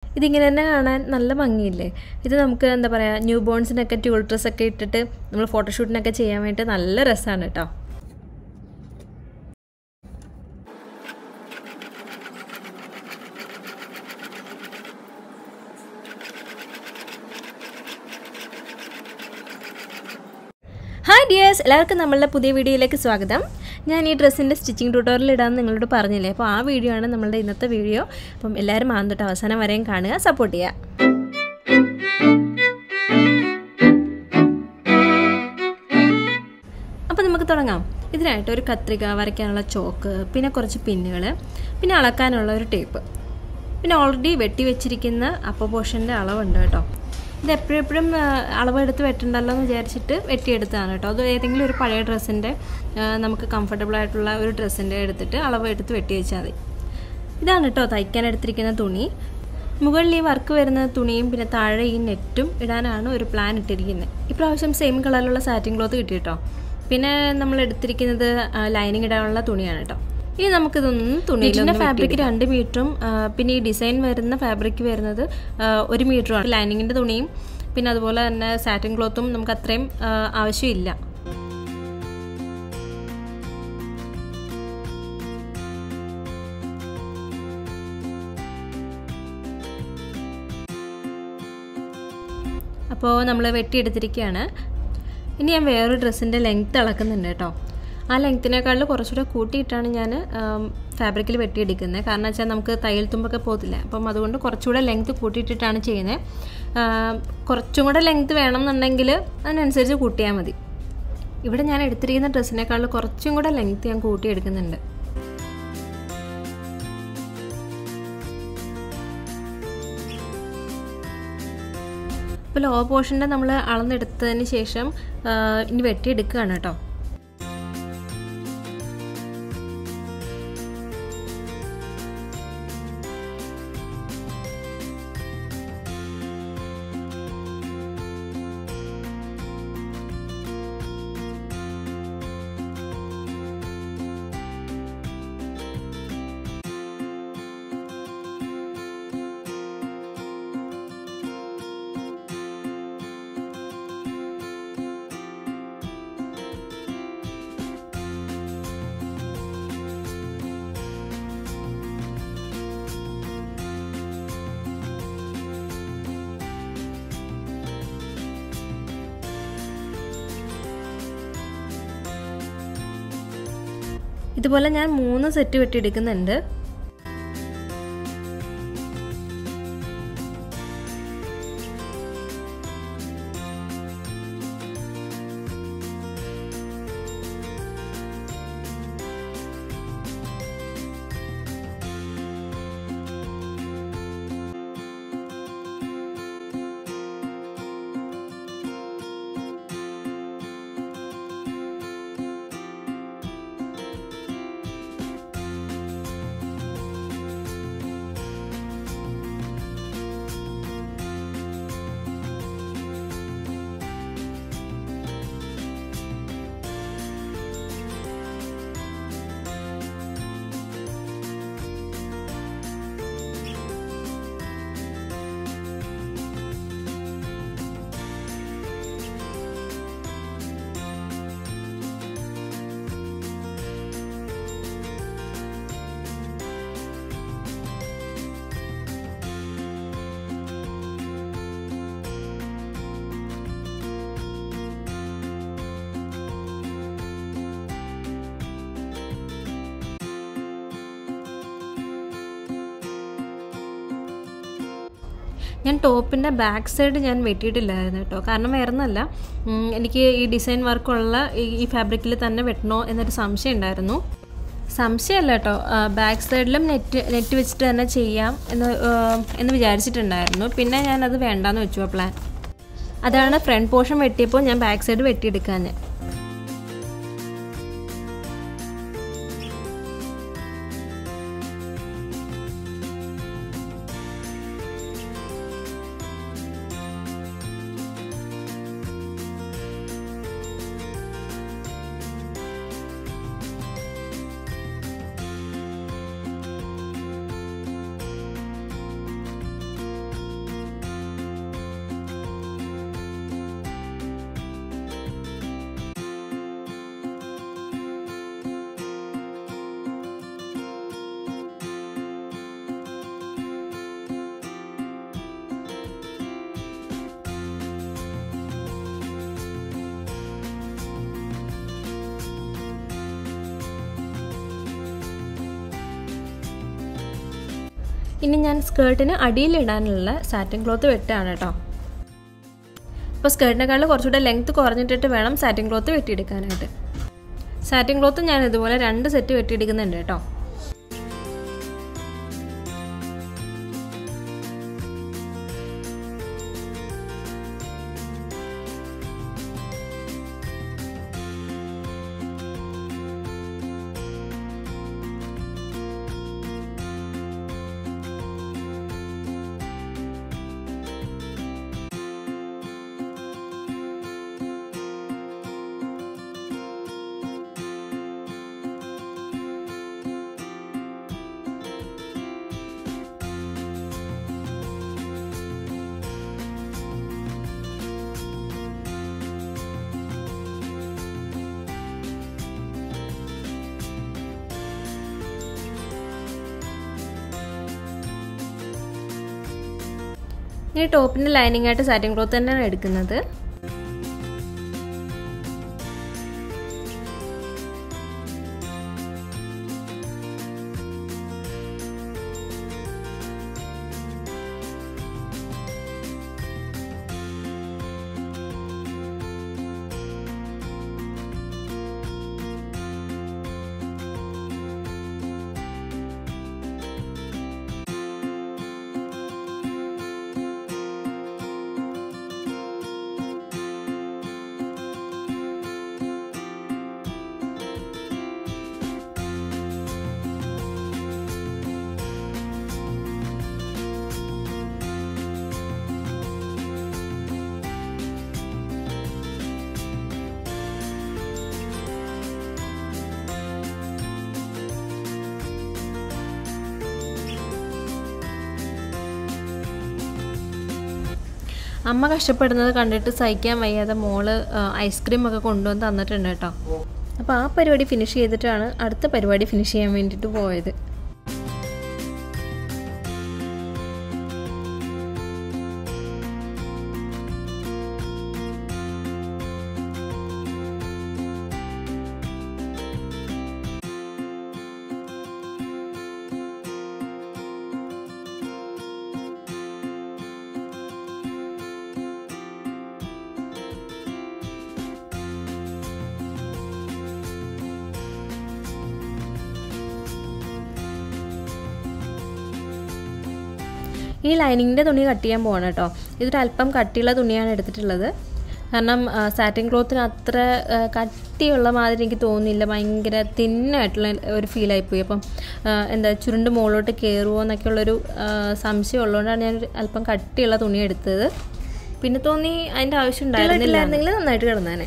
ഇതിങ്ങനെ തന്നെ കാണാൻ നല്ല ഭംഗിയില്ലേ ഇത് നമുക്ക് എന്താ പറയുക ന്യൂ ബോൺസിനൊക്കെ ട്യൂൾ ഡ്രസ്സൊക്കെ ഇട്ടിട്ട് നമ്മൾ ഫോട്ടോഷൂട്ടിനൊക്കെ ചെയ്യാൻ വേണ്ടി നല്ല രസമാണ് കേട്ടോ ഹായ് ഡിയേഴ്സ് എല്ലാവർക്കും നമ്മളുടെ പുതിയ വീഡിയോയിലേക്ക് സ്വാഗതം ഞാൻ ഈ ഡ്രസ്സിൻ്റെ സ്റ്റിച്ചിങ് ട്യൂട്ടോറിയൽ ഇടാമെന്ന് നിങ്ങളോട് പറഞ്ഞില്ലേ അപ്പോൾ ആ വീഡിയോ ആണ് നമ്മളുടെ ഇന്നത്തെ വീഡിയോ അപ്പം എല്ലാവരും ആദ്യം തൊട്ട് അവസാനം വരെയും കാണുക സപ്പോർട്ട് ചെയ്യുക അപ്പോൾ നമുക്ക് തുടങ്ങാം ഇതിനായിട്ട് ഒരു കത്രിക വരയ്ക്കാനുള്ള ചോക്ക് പിന്നെ കുറച്ച് പിന്നുകൾ പിന്നെ അളക്കാനുള്ള ഒരു ടേപ്പ് പിന്നെ ഓൾറെഡി വെട്ടി വെച്ചിരിക്കുന്ന അപ്പ പോർഷൻ്റെ അളവുണ്ട് കേട്ടോ ഇത് എപ്പോഴും എപ്പോഴും അളവെടുത്ത് വെട്ടണ്ടല്ലോ എന്ന് വിചാരിച്ചിട്ട് വെട്ടിയെടുത്തതാണ് കേട്ടോ അത് ഏതെങ്കിലും ഒരു പഴയ ഡ്രസ്സിൻ്റെ നമുക്ക് കംഫർട്ടബിൾ ആയിട്ടുള്ള ഒരു ഡ്രസ്സിൻ്റെ എടുത്തിട്ട് അളവ് എടുത്ത് വെട്ടി വെച്ചാൽ മതി ഇതാണ് കേട്ടോ തയ്ക്കാൻ എടുത്തിരിക്കുന്ന തുണി മുകളിൽ ഈ വർക്ക് വരുന്ന തുണിയും പിന്നെ താഴെ ഈ നെറ്റും ഇടാനാണ് ഒരു പ്ലാൻ ഇട്ടിരിക്കുന്നത് ഇപ്രാവശ്യം സെയിം കളറിലുള്ള സാറ്റിൻ ക്ലോത്ത് കിട്ടി കേട്ടോ പിന്നെ നമ്മൾ എടുത്തിരിക്കുന്നത് ലൈനിങ് ഇടാനുള്ള തുണിയാണ് കേട്ടോ ഇനി നമുക്കിതൊന്നും തുണിയിലെ ഫാബ്രിക് രണ്ട് മീറ്ററും പിന്നെ ഈ ഡിസൈൻ വരുന്ന ഫാബ്രിക് വരുന്നത് ഒരു മീറ്ററുമാണ് ലൈനിങ്ങിൻ്റെ തുണിയും പിന്നെ അതുപോലെ തന്നെ സാറ്റിൻ ക്ലോത്തും നമുക്ക് അത്രയും ആവശ്യമില്ല അപ്പോൾ നമ്മൾ വെട്ടിയെടുത്തിരിക്കുകയാണ് ഇനി ഞാൻ വേറൊരു ഡ്രസ്സിൻ്റെ ലെങ്ത്ത് അളക്കുന്നുണ്ട് കേട്ടോ ആ ലെങ്ത്തിനേക്കാളും കുറച്ചുകൂടെ കൂട്ടിയിട്ടാണ് ഞാൻ ഫാബ്രിക്കിൽ വെട്ടിയെടുക്കുന്നത് കാരണം വെച്ചാൽ നമുക്ക് തയ്യൽ തുമ്പൊക്കെ പോകത്തില്ല അപ്പം അതുകൊണ്ട് കുറച്ചുകൂടെ ലെങ്ത്ത് കൂട്ടിയിട്ടിട്ടാണ് ചെയ്യുന്നത് കുറച്ചും കൂടെ ലെങ്ത്ത് വേണം എന്നുണ്ടെങ്കിൽ അതിനനുസരിച്ച് കൂട്ടിയാൽ മതി ഇവിടെ ഞാൻ എടുത്തിരിക്കുന്ന ഡ്രസ്സിനേക്കാളും കുറച്ചും കൂടെ ലെങ്ത്ത് ഞാൻ കൂട്ടിയെടുക്കുന്നുണ്ട് ഇപ്പോൾ ലോ പോർഷൻ്റെ നമ്മൾ അളന്നെടുത്തതിന് ശേഷം ഇനി വെട്ടിയെടുക്കുകയാണ് കേട്ടോ ഇതുപോലെ ഞാൻ മൂന്ന് സെറ്റ് വെട്ടിയെടുക്കുന്നുണ്ട് ഞാൻ ടോപ്പിൻ്റെ ബാക്ക് സൈഡ് ഞാൻ വെട്ടിയിട്ടില്ലായിരുന്നു കേട്ടോ കാരണം വേറെ ഒന്നല്ല എനിക്ക് ഈ ഡിസൈൻ വർക്കുള്ള ഈ ഫാബ്രിക്കിൽ തന്നെ വെട്ടണോ എന്നൊരു സംശയം ഉണ്ടായിരുന്നു സംശയമല്ല കേട്ടോ ബാക്ക് സൈഡിലും നെറ്റ് നെറ്റ് വെച്ചിട്ട് തന്നെ ചെയ്യാം എന്ന് എന്ന് വിചാരിച്ചിട്ടുണ്ടായിരുന്നു പിന്നെ ഞാനത് വേണ്ടാന്ന് വെച്ചു ആ പ്ലാൻ അതാണ് ഫ്രണ്ട് പോർഷൻ വെട്ടിയപ്പോൾ ഞാൻ ബാക്ക് സൈഡ് വെട്ടിയെടുക്കാൻ ഇനി ഞാൻ സ്കേർട്ടിന് അടിയിലിടാനുള്ള സാറ്റിൻ ക്ലോത്ത് വെട്ടാണ് കേട്ടോ അപ്പോൾ സ്കേർട്ടിനെക്കാളും കുറച്ചുകൂടെ ലെങ്ത് കുറഞ്ഞിട്ടിട്ട് വേണം സാറ്റിൻ ക്ലോത്ത് വെട്ടിയെടുക്കാനായിട്ട് സാറ്റിൻ ക്ലോത്ത് ഞാൻ ഇതുപോലെ രണ്ട് സെറ്റ് വെട്ടിയെടുക്കുന്നുണ്ട് കേട്ടോ ഇനി ടോപ്പിൻ്റെ ലൈനിങ് ആയിട്ട് സാറ്റിൻ ക്ലോത്ത് തന്നെയാണ് എടുക്കുന്നത് അമ്മ കഷ്ടപ്പെടുന്നത് കണ്ടിട്ട് സഹിക്കാൻ വയ്യാതെ മോള് ഐസ്ക്രീം ഒക്കെ കൊണ്ടുവന്ന് തന്നിട്ടുണ്ട് കേട്ടോ അപ്പോൾ ആ പരിപാടി ഫിനിഷ് ചെയ്തിട്ടാണ് അടുത്ത പരിപാടി ഫിനിഷ് ചെയ്യാൻ വേണ്ടിയിട്ട് പോയത് ഈ ലൈനിങ്ങിൻ്റെ തുണി കട്ട് ചെയ്യാൻ പോകണം കേട്ടോ ഇതൊരു അല്പം കട്ടിയുള്ള തുണിയാണ് എടുത്തിട്ടുള്ളത് കാരണം സാറ്റിൻ ക്ലോത്തിന് അത്ര ആ, കട്ടിയുള്ള മാതിരി എനിക്ക് തോന്നുന്നില്ല ഭയങ്കര തിന്നായിട്ടുള്ള ഒരു ഫീലായിപ്പോയി അപ്പം ആ, എന്താ ചുരുണ്ട് മുകളിലോട്ട് കയറുമോ എന്നൊക്കെയുള്ളൊരു ആ, സംശയം ഉള്ളതുകൊണ്ടാണ് ഞാൻ ഒരു അല്പം കട്ടിയുള്ള തുണി എടുത്തത് പിന്നെ തോന്നി അതിൻ്റെ ആവശ്യം ഉണ്ടായിരുന്നില്ലായിരുന്നെങ്കിൽ നന്നായിട്ട് കിടന്നാനെ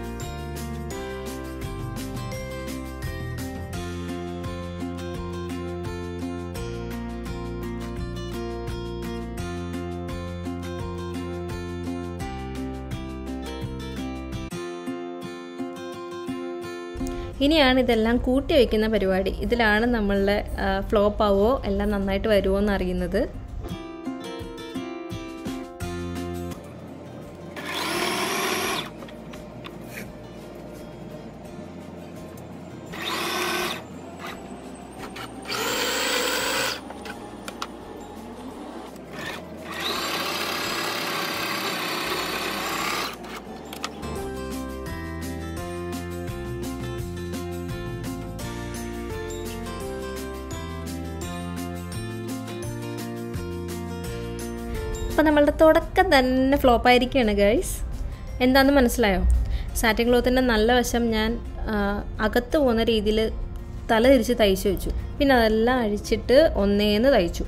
ഇനിയാണ് ഇതെല്ലാം കൂട്ടി വയ്ക്കുന്ന പരിപാടി ഇതിലാണ് നമ്മളുടെ ഫ്ലോപ്പ് ആവോ എല്ലാം നന്നായിട്ട് വരുമോ എന്ന് അറിയുന്നത് അപ്പോൾ നമ്മളുടെ തുടക്കം തന്നെ ഫ്ലോപ്പ് ആയിരിക്കുകയാണ് ഗൈസ് എന്താണെന്ന് മനസ്സിലായോ സാറ്റിൻ ക്ലോത്തിൻ്റെ നല്ല വശം ഞാൻ ആ, അകത്ത് പോകുന്ന രീതിയിൽ തല തിരിച്ച് തയ്ച്ചു വെച്ചു പിന്നെ അതെല്ലാം അഴിച്ചിട്ട് ഒന്നേന്ന് തയ്ച്ചു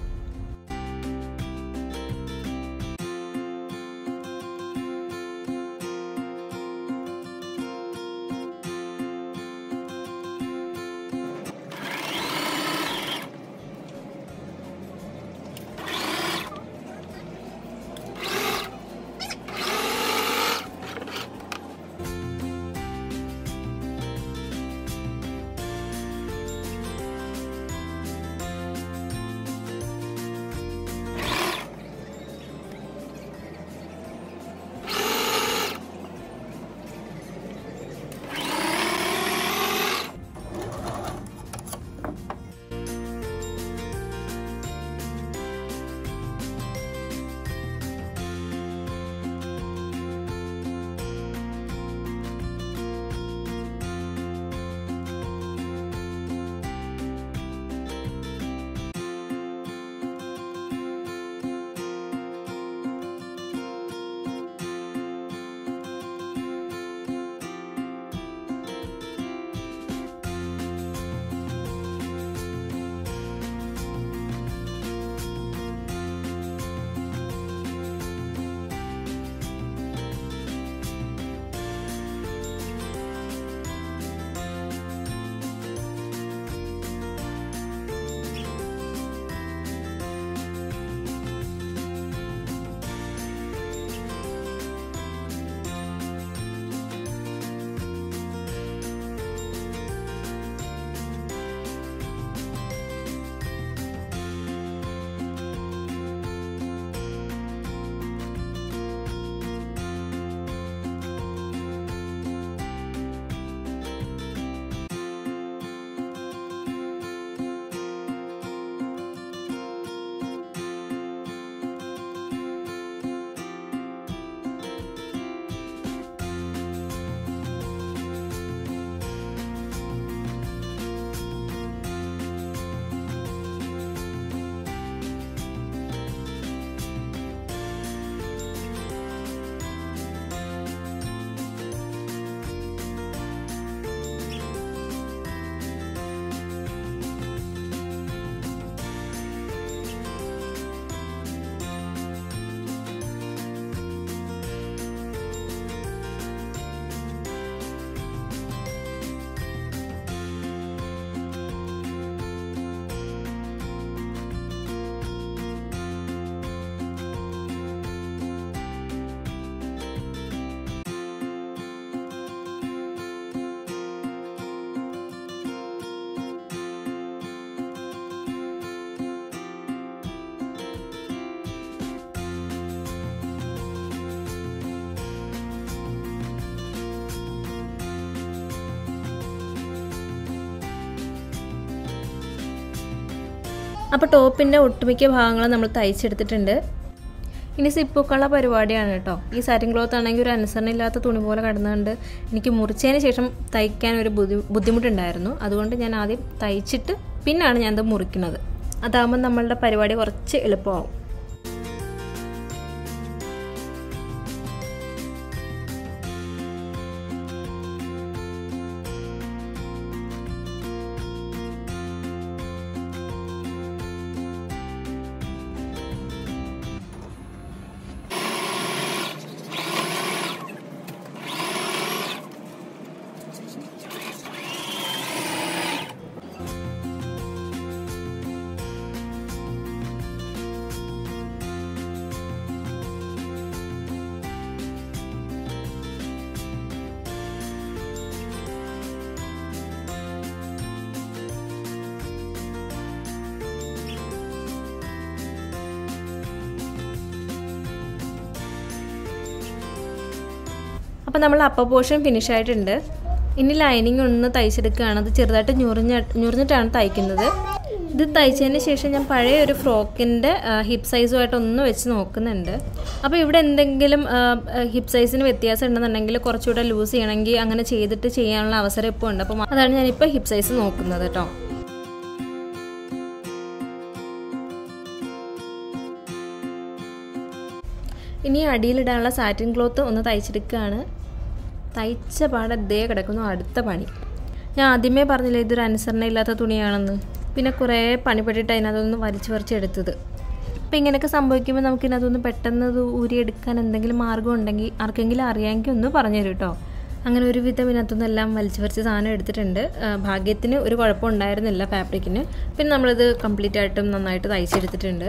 അപ്പോൾ ടോപ്പിൻ്റെ ഒട്ടുമിക്ക ഭാഗങ്ങളും നമ്മൾ തയ്ച്ചെടുത്തിട്ടുണ്ട് ഇനി സിപ്പൊക്കെയുള്ള പരിപാടിയാണ് കേട്ടോ ഈ സാറ്റിൻ ക്ലോത്ത് ആണെങ്കിൽ ഒരു അനുസരണ ഇല്ലാത്ത തുണി പോലെ കിടന്നുകൊണ്ട് എനിക്ക് മുറിച്ചതിന് ശേഷം തയ്ക്കാൻ ഒരു ബുദ്ധി ബുദ്ധിമുട്ടുണ്ടായിരുന്നു അതുകൊണ്ട് ഞാൻ ആദ്യം തയ്ച്ചിട്ട് പിന്നാണ് ഞാനത് മുറിക്കുന്നത് അതാകുമ്പോൾ നമ്മളുടെ പരിപാടി കുറച്ച് എളുപ്പമാവും അപ്പോൾ നമ്മൾ അപ്പ പോർഷൻ ഫിനിഷ് ആയിട്ടുണ്ട് ഇനി ലൈനിങ് ഒന്ന് തയ്ച്ചെടുക്കുകയാണ് അത് ചെറുതായിട്ട് ഞുറിഞ്ഞ ഞുറിഞ്ഞിട്ടാണ് തയ്ക്കുന്നത് ഇത് തയ്ച്ചതിന് ശേഷം ഞാൻ പഴയ ഒരു ഫ്രോക്കിൻ്റെ ഹിപ്പ് സൈസുമായിട്ട് ഒന്ന് വെച്ച് നോക്കുന്നുണ്ട് അപ്പോൾ ഇവിടെ എന്തെങ്കിലും ഹിപ്പ് സൈസിന് വ്യത്യാസം ഉണ്ടെന്നുണ്ടെങ്കിൽ കുറച്ചുകൂടെ ലൂസ് ചെയ്യണമെങ്കിൽ അങ്ങനെ ചെയ്തിട്ട് ചെയ്യാനുള്ള അവസരം ഇപ്പോൾ ഉണ്ട് അപ്പോൾ അതാണ് ഞാനിപ്പോൾ ഹിപ്പ് സൈസ് നോക്കുന്നത് കേട്ടോ ഇനി അടിയിലിടാനുള്ള സാറ്റിൻ ക്ലോത്ത് ഒന്ന് തയ്ച്ചെടുക്കുകയാണ് തയ്ച്ച പാടെ ദേ കിടക്കുന്നു അടുത്ത പണി ഞാൻ ആദ്യമേ പറഞ്ഞില്ലേ ഇതൊരു അനുസരണ ഇല്ലാത്ത തുണിയാണെന്ന് പിന്നെ കുറേ പണിപ്പെട്ടിട്ട് അതിനകത്തൊന്ന് വലിച്ചു പറിച്ചെടുത്തത് അപ്പോൾ ഇങ്ങനെയൊക്കെ സംഭവിക്കുമ്പോൾ നമുക്ക് ഇതിനകത്തൊന്ന് പെട്ടെന്ന് ഇത് ഊരിയെടുക്കാൻ എന്തെങ്കിലും മാർഗ്ഗം ഉണ്ടെങ്കിൽ ആർക്കെങ്കിലും അറിയാമെങ്കിൽ ഒന്ന് പറഞ്ഞു തരും കേട്ടോ അങ്ങനെ ഒരുവിധം ഇതിനകത്തുനിന്ന് എല്ലാം വലിച്ചു പറിച്ച് സാധനം എടുത്തിട്ടുണ്ട് ഭാഗ്യത്തിന് ഒരു കുഴപ്പം ഉണ്ടായിരുന്നില്ല ഫാബ്രിക്കിന് പിന്നെ നമ്മളിത് കംപ്ലീറ്റ് ആയിട്ടും നന്നായിട്ട് തയ്ച്ചെടുത്തിട്ടുണ്ട്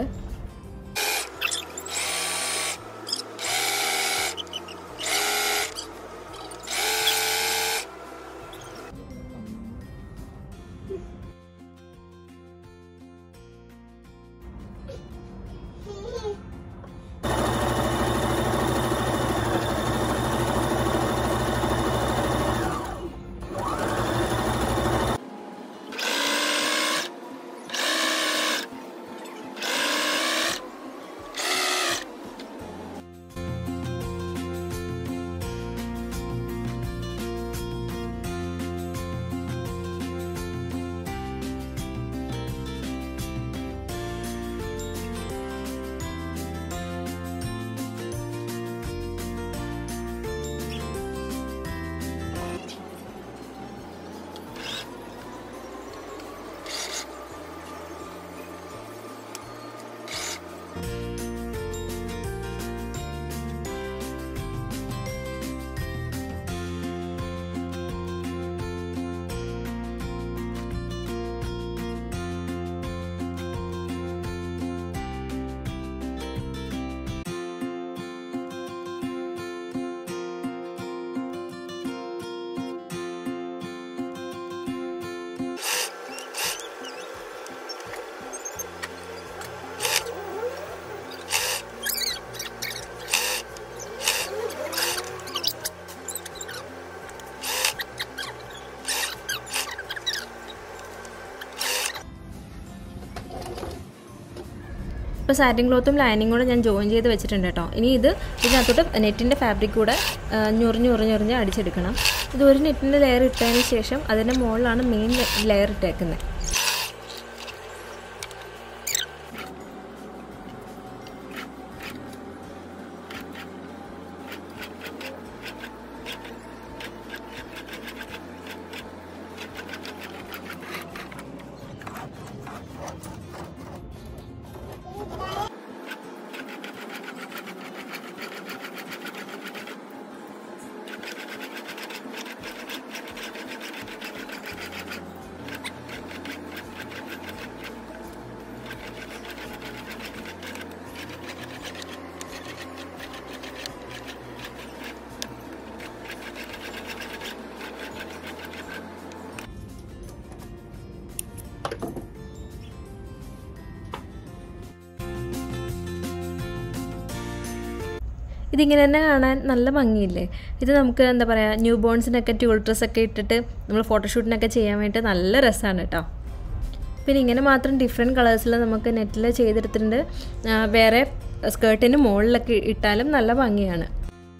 ഇപ്പോൾ സാറ്റിൻ ക്ലോത്തും ലൈനിങ് കൂടെ ഞാൻ ജോയിൻ ചെയ്ത് വെച്ചിട്ടുണ്ട് കേട്ടോ ഇനി ഇത് ഇതിനകത്തോട്ട് നെറ്റിൻ്റെ ഫാബ്രിക് കൂടെ ഞൊറിഞ്ഞ് ഞൊറിഞ്ഞൊറിഞ്ഞ് അടിച്ചെടുക്കണം ഇത് ഒരു നെറ്റിൻ്റെ ലെയർ ഇട്ടതിന് ശേഷം അതിൻ്റെ മുകളിലാണ് മെയിൻ ലെയർ ഇട്ടേക്കുന്നത് ഇതിങ്ങനെ തന്നെ കാണാൻ നല്ല ഭംഗിയില്ലേ ഇത് നമുക്ക് എന്താ പറയുക ന്യൂ ബോൺസിനൊക്കെ ട്യൂൾ ഡ്രസ്സൊക്കെ ഇട്ടിട്ട് നമ്മൾ ഫോട്ടോഷൂട്ടിനൊക്കെ ചെയ്യാൻ വേണ്ടിയിട്ട് നല്ല രസമാണ് കേട്ടോ പിന്നെ ഇങ്ങനെ മാത്രം ഡിഫറെൻറ്റ് കളേഴ്സിൽ നമുക്ക് നെറ്റിൽ ചെയ്തെടുത്തിട്ടുണ്ട് ആ, വേറെ സ്കേർട്ടിന് മുകളിലൊക്കെ ഇട്ടാലും നല്ല ഭംഗിയാണ്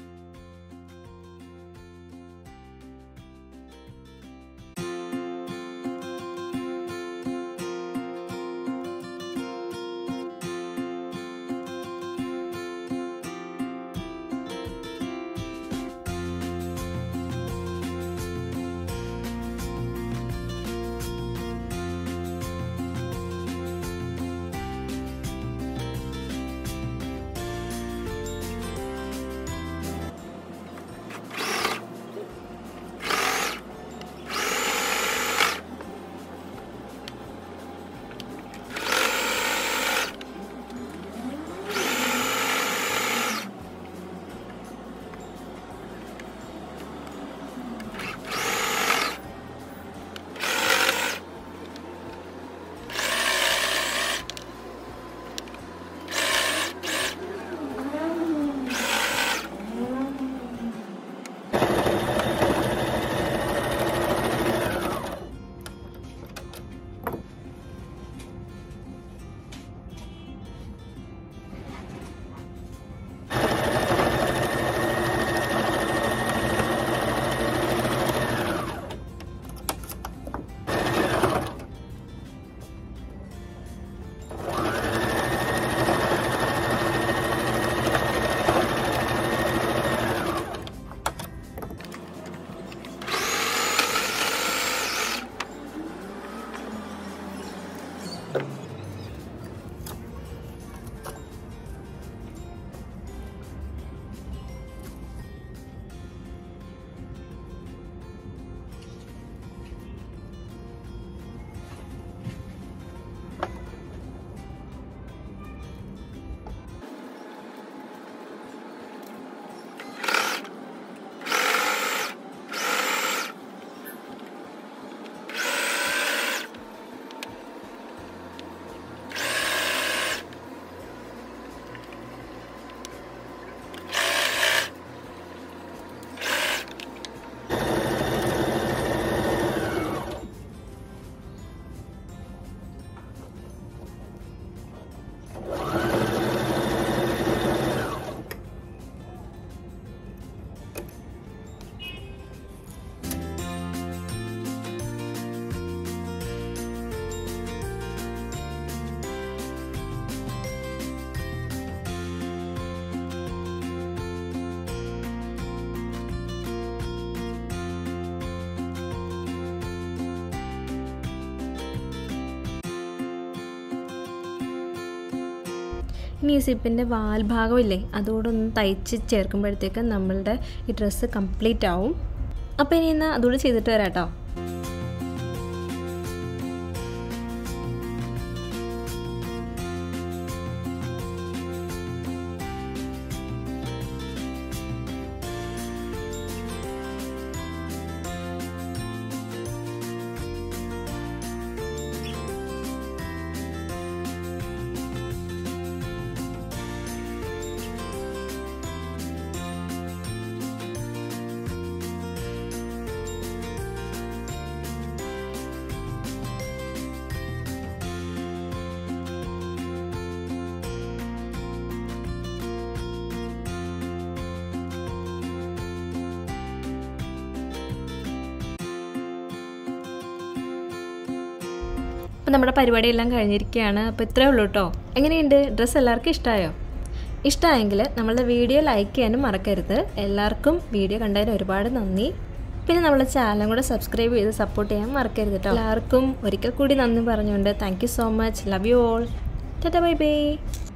ഇനി ഈ സിപ്പിൻ്റെ വാൽഭാഗമില്ലേ അതോടൊന്ന് തയ്ച്ച് ചേർക്കുമ്പോഴത്തേക്ക് നമ്മളുടെ ഈ ഡ്രസ്സ് കംപ്ലീറ്റ് ആവും അപ്പോൾ ഇനി എന്നാൽ അതുകൂടെ ചെയ്തിട്ട് വരാം കേട്ടോ അപ്പോൾ നമ്മുടെ പരിപാടിയെല്ലാം കഴിഞ്ഞിരിക്കുകയാണ് അപ്പോൾ ഇത്രയേ ഉള്ളൂ കേട്ടോ എങ്ങനെയുണ്ട് ഡ്രസ്സ് എല്ലാവർക്കും ഇഷ്ടമായോ ഇഷ്ടമായെങ്കിൽ നമ്മളുടെ വീഡിയോ ലൈക്ക് ചെയ്യാനും മറക്കരുത് എല്ലാവർക്കും വീഡിയോ കണ്ടതിന് ഒരുപാട് നന്ദി പിന്നെ നമ്മളെ ചാനലും കൂടെ സബ്സ്ക്രൈബ് ചെയ്ത് സപ്പോർട്ട് ചെയ്യാൻ മറക്കരുത് കേട്ടോ എല്ലാവർക്കും ഒരിക്കൽ കൂടി നന്ദി പറഞ്ഞുകൊണ്ട് thank you so much love you all tata bye by